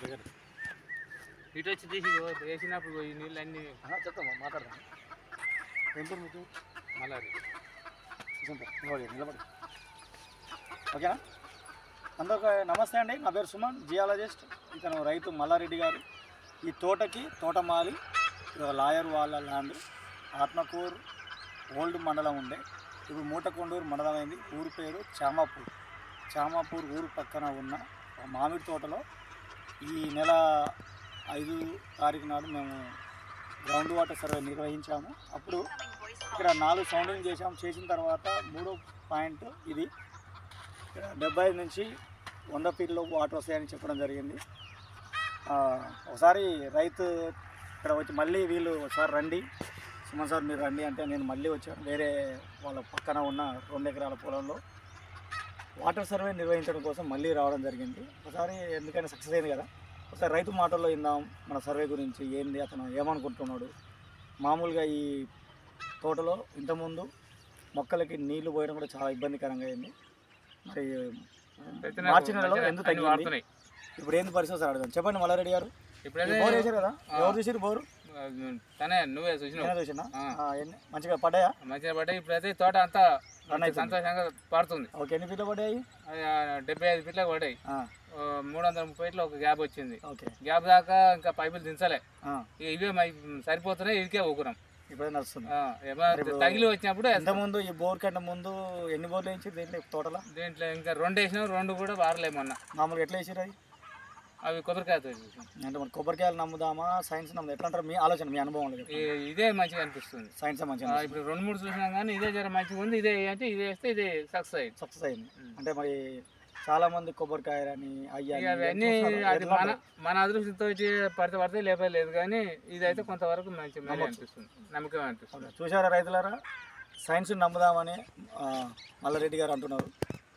దగ్గర ఇటు వచ్చి తీసి ఇగో వేసినప్పుడు ఈ నీళ్ళు అన్ని చెప్తాం మాట్లాడదాం ఏం పేరు మీకు మళ్ళీ కూర్చుంటా. నిలబడి నిలబడి ఓకేనా అందరికి నమస్తే అండి నా పేరు సుమన్ జియాలజిస్ట్ ఇతను రైతు మల్లారెడ్డి గారు ఈ తోటకి తోటమాలి ఇది ఒక లాయర్ వాళ్ళ ల్యాండ్ ఆత్మకూరు ఓల్డ్ మండలం ఉండే ఇప్పుడు మూటకొండూరు మండలం అయింది ఊరు పేరు చామాపూర్ చామాపూర్ ఊరు పక్కన ఉన్న ఒక మామిడి తోటలో ఈ నెల ఐదు తారీఖు నాడు మేము గ్రౌండ్ వాటర్ సర్వే నిర్వహించాము అప్పుడు ఇక్కడ నాలుగు సౌండింగ్ చేసాం చేసిన తర్వాత మూడో పాయింట్ ఇది ఇక్కడ డెబ్బై ఐదు నుంచి వంద ఫీట్లో వాటర్ వస్తాయని చెప్పడం జరిగింది ఆ, ఒకసారి రైతు ఇక్కడ వచ్చి మళ్ళీ వీళ్ళు ఒకసారి రండి సుమన్ సార్ మీరు రండి అంటే నేను మళ్ళీ వచ్చాను వేరే వాళ్ళ పక్కన ఉన్న రెండు ఎకరాల పొలంలో వాటర్ సర్వే నిర్వహించడం కోసం మళ్ళీ రావడం జరిగింది ఒకసారి ఎందుకైనా సక్సెస్ అయింది కదా ఒకసారి రైతు మాటల్లో విందాం మన సర్వే గురించి ఏంది అతను ఏమనుకుంటున్నాడు మామూలుగా ఈ తోటలో ఇంతకుముందు మొక్కలకి నీళ్లు పోయడం కూడా చాలా ఇబ్బందికరంగా అయింది మరి మార్చి నెలలో ఎందుకు తగ్గింది వాడుతున్నాయి ఇప్పుడు ఏంది పరిస్థితి సార్ అడగండి చెప్పండి మల్లారెడ్డి గారు ఇప్పుడైతే బోర్ వేసారు కదా ఆ. ఎవరు చూసారు బోరు ఆ, తనే నువ్వే చూసినావు నేనే చూసినా ఆ. ఆ, ఎన్ని మంచిగా పడ్డాయా మంచిగా పడ్డాయి ఇప్పుడైతే తోట అంతా రన్ అవుతుంది. సంతోషంగా పడుతుంది ఓకే ఎన్ని ఫీట్లు పడ్డాయి అది, ఆ, డెబ్బై ఐదు ఫీట్లకు పడ్డాయి ఆ, ఆ, మూడు వందల ముప్పై ఫీట్లో ఒక గ్యాప్ వచ్చింది ఓకే గ్యాప్ దాకా ఇంకా పైపులు దించలే ఆ, ఇక ఇవే మై- సరిపోతున్నాయి ఇదికే ఊకున్నాం ఇప్పుడే నడుస్తుంది ఆ, ఏమైనా ఇప్పుడు తగిలి వచ్చినప్పుడు వేస్తాం. ఇంతకుముందు ఈ బోర్ కంటే ముందు ఎన్ని బోర్లు వేయించి దీంట్లో తోటలో దీంట్లో ఇంకా రెండు వేసినాం రెండు కూడా వారలే మొన్న మామూలుగా ఎట్లా వేసారు అవి అవి కొబ్బరికాయతో చేసినాం. అంటే మరి కొబ్బరికాయలు నమ్ముదామా సైన్స్ నమ్ముదా ఎట్లా అంటారు మీ ఆలోచన మీ అనుభవం ఈ- ఇదే మంచిగా అనిపిస్తుంది సైన్స్ ఆ, మంచిగా ఇప్పుడు రెండు మూడు చూసినాం కానీ ఇదే జర మంచిగా ఉంది ఇదే అంటే ఇదే వేస్తే ఇదే సక్సెస్ అయింది సక్సెస్ అయింది ఉమ్. అంటే మరి చాలా మంది కొబ్బరికాయలని అయ్యా ఇక అవన్నీ అది మన మన అదృష్టంతో వచ్చి పడితే పడితే లేపే లేదు కానీ ఇదైతే కొంతవరకు మంచి మంచి నమ్మొచ్చు. అనిపిస్తుంది నమ్మకం అనిపిస్తుంది చూసారా రైతులారా సైన్స్ నమ్ముదామని ఆ, మల్లారెడ్డి గారు అంటున్నారు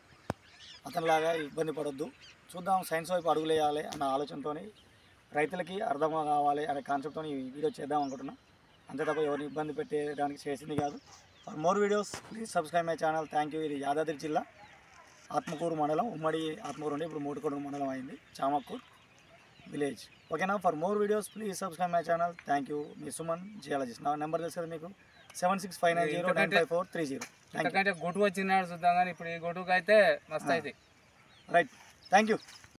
అతనిలాగా ఇబ్బంది పడొద్దు చూద్దాం సైన్స్ వైపు అడుగులేయాలి అన్న ఆలోచనతో రైతులకి అర్థం కావాలి అనే కాన్సెప్ట్తో ఈ వీడియో చేద్దాం అనుకుంటున్నా అంతే తప్ప ఎవరిని ఇబ్బంది పెట్టేయడానికి చేసింది కాదు for more videos please subscribe my channel thank you ఇది యాదాద్రి జిల్లా ఆత్మకూరు మండలం ఉమ్మడి ఆత్మకూరు ఉండి ఇప్పుడు మూడుకొండూరు మండలం అయింది చామక్కూర్ విలేజ్ ఓకేనా for more videos please subscribe my channel thank you మీ సుమన్ జియాలజిస్ట్ నా నెంబర్ తెలుసు కదా మీకు seven six five nine zero nine five four three zero thank you ఎందుకంటే గొడుగు వచ్చినాడు చూద్దాం కానీ ఇప్పుడు ఈ గొడుగు అయితే మస్తు అయితే రైట్ థ్యాంక్ యూ